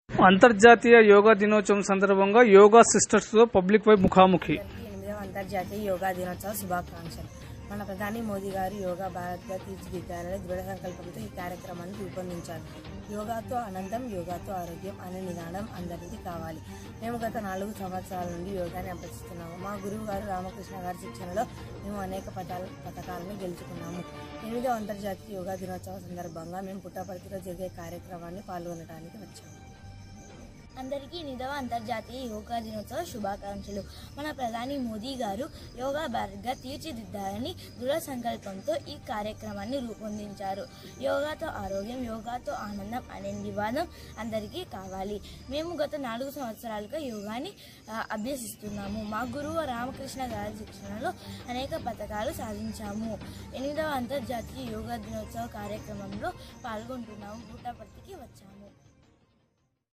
అంతర్జాతీయ యోగా దినోత్సవం సందర్భంగా యోగా సిస్టర్స్ తో పబ్లిక్ వై ముఖాముఖి అందరికీ ఎనిమిదవ అంతర్జాతీయ యోగా దినోత్సవ శుభాకాంక్షలు మన ప్రధాని మోదీ గారు యోగా భారత్గా తీర్చిదిద్దారని దృఢ సంకల్పంతో ఈ కార్యక్రమాన్ని రూపొందించారు యోగాతో అనంతం యోగాతో ఆరోగ్యం అనే నినాదం అందరికీ కావాలి మేము గత నాలుగు సంవత్సరాల నుండి యోగాని అభ్యసిస్తున్నాము మా గురువు గారు రామకృష్ణ గారి శిక్షణలో మేము అనేక పథకాల పథకాలను గెలుచుకున్నాము ఎనిమిదవ అంతర్జాతీయ యోగా దినోత్సవ సందర్భంగా మేము పుట్టపర్తిలో జరిగే కార్యక్రమాన్ని పాల్గొనడానికి వచ్చాము అందరికీ నిదవ అంతర్జాతీయ యోగా దినోత్సవ శుభాకాంక్షలు మన ప్రధాని మోదీ గారు యోగా భారత్గా తీర్చిదిద్దాలని దృఢ సంకల్పంతో ఈ కార్యక్రమాన్ని రూపొందించారు యోగాతో ఆరోగ్యం యోగాతో ఆనందం అనే నివాదం అందరికీ కావాలి మేము గత నాలుగు సంవత్సరాలుగా యోగాని ఆ, అభ్యసిస్తున్నాము మా గురువు రామకృష్ణ గారి శిక్షణలో అనేక పథకాలు సాధించాము ఎనిమిదవ అంతర్జాతీయ యోగా దినోత్సవ కార్యక్రమంలో పాల్గొంటున్నాము పుట్టపర్తికి వచ్చాము